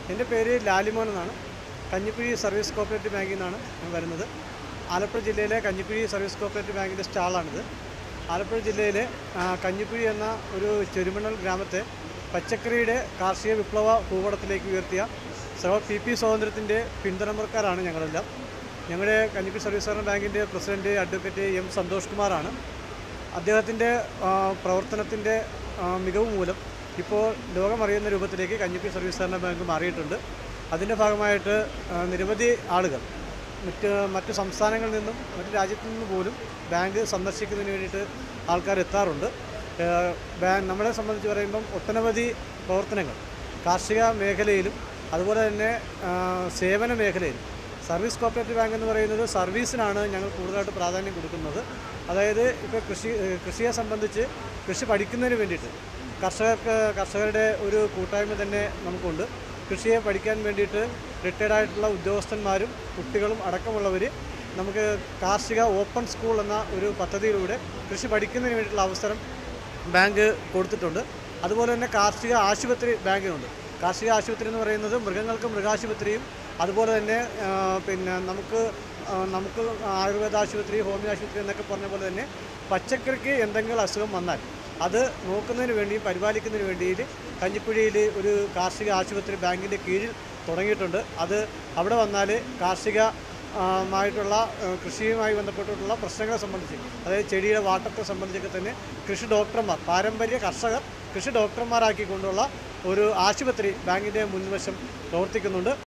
എൻ്റെ പേര് ലാലിമോൻ എന്നാണ് കഞ്ഞിക്കുഴി സർവീസ് കോപ്പറേറ്റീവ് ബാങ്കിൽ നിന്നാണ് ഞാൻ വരുന്നത് ആലപ്പുഴ ജില്ലയിലെ കഞ്ഞിക്കുഴി സർവീസ് കോപ്പറേറ്റീവ് ബാങ്കിൻ്റെ സ്റ്റാളാണിത് ആലപ്പുഴ ജില്ലയിലെ ആ, കഞ്ഞിക്കുഴി എന്ന ഒരു ചെരുമണൽ ഗ്രാമത്തെ പച്ചക്കറിയുടെ കാർഷിക വിപ്ലവ ഭൂപടത്തിലേക്ക് ഉയർത്തിയ സഹോ പി പി സ്വാതന്ത്ര്യത്തിൻ്റെ പിന്തുണക്കാരാണ് ഞങ്ങളെല്ലാം ഞങ്ങളുടെ കഞ്ഞിക്കുഴി സർവീസ് സഹകരണ ബാങ്കിൻ്റെ പ്രസിഡന്റ് അഡ്വക്കേറ്റ് എം സന്തോഷ് കുമാറാണ് അദ്ദേഹത്തിൻ്റെ പ്രവർത്തനത്തിൻ്റെ മികവ് മൂലം ഇപ്പോൾ ലോകമറിയുന്ന രൂപത്തിലേക്ക് കഞ്ഞിക്കുഴി സർവീസ് സഹകരണ ബാങ്ക് മാറിയിട്ടുണ്ട് അതിൻ്റെ ഭാഗമായിട്ട് ആ, നിരവധി ആളുകൾ മറ്റ് മറ്റ് സംസ്ഥാനങ്ങളിൽ നിന്നും മറ്റ് രാജ്യത്തു നിന്നും പോലും ബാങ്ക് സന്ദർശിക്കുന്നതിന് വേണ്ടിയിട്ട് ആൾക്കാർ എത്താറുണ്ട് ഏഹ് ബാ- നമ്മളെ സംബന്ധിച്ച് പറയുമ്പം ഒട്ടനവധി പ്രവർത്തനങ്ങൾ കാർഷിക മേഖലയിലും അതുപോലെ തന്നെ ആ, സേവന മേഖലയിലും സർവീസ് കോപ്പറേറ്റീവ് ബാങ്ക് എന്ന് പറയുന്നത് സർവീസിനാണ് ഞങ്ങൾ കൂടുതലായിട്ട് പ്രാധാന്യം കൊടുക്കുന്നത് അതായത് ഇപ്പോൾ കൃഷി ഏഹ് കൃഷിയെ സംബന്ധിച്ച് കൃഷി പഠിക്കുന്നതിന് വേണ്ടിയിട്ട് കർഷകർക്ക് കർഷകരുടെ ഒരു കൂട്ടായ്മ തന്നെ നമുക്കുണ്ട് കൃഷിയെ പഠിക്കാൻ വേണ്ടിയിട്ട് റിട്ടയർഡ് ആയിട്ടുള്ള ഉദ്യോഗസ്ഥന്മാരും കുട്ടികളും അടക്കമുള്ളവർ നമുക്ക് കാർഷിക ഓപ്പൺ സ്കൂൾ എന്ന ഒരു പദ്ധതിയിലൂടെ കൃഷി പഠിക്കുന്നതിന് വേണ്ടിയിട്ടുള്ള അവസരം ബാങ്ക് കൊടുത്തിട്ടുണ്ട് അതുപോലെ തന്നെ കാർഷിക ആശുപത്രി ബാങ്കിനുണ്ട് കാർഷിക ആശുപത്രി എന്ന് പറയുന്നത് മൃഗങ്ങൾക്ക് മൃഗാശുപത്രിയും അതുപോലെ തന്നെ ആ, പിന്നെ നമുക്ക് ആ, നമുക്ക് ആയുർവേദ ആശുപത്രി ഹോമിയോ ആശുപത്രി എന്നൊക്കെ പറഞ്ഞ പോലെ തന്നെ പച്ചക്കറിക്ക് എന്തെങ്കിലും അസുഖം വന്നാൽ അത് നോക്കുന്നതിന് വേണ്ടിയും പരിപാലിക്കുന്നതിന് വേണ്ടിയിട്ട് കഞ്ഞിക്കുഴിയിൽ ഒരു കാർഷിക ആശുപത്രി ബാങ്കിൻ്റെ കീഴിൽ തുടങ്ങിയിട്ടുണ്ട് അത് അവിടെ വന്നാൽ കാർഷിക ആ, മായിട്ടുള്ള ആ, കൃഷിയുമായി ബന്ധപ്പെട്ടിട്ടുള്ള പ്രശ്നങ്ങളെ സംബന്ധിച്ച് അതായത് ചെടിയുടെ വാട്ടത്തെ സംബന്ധിച്ചൊക്കെ തന്നെ കൃഷി ഡോക്ടർമാർ പാരമ്പര്യ കർഷകർ കൃഷി ഡോക്ടർമാരാക്കിക്കൊണ്ടുള്ള ഒരു ആശുപത്രി ബാങ്കിൻ്റെ മുൻവശം പ്രവർത്തിക്കുന്നുണ്ട്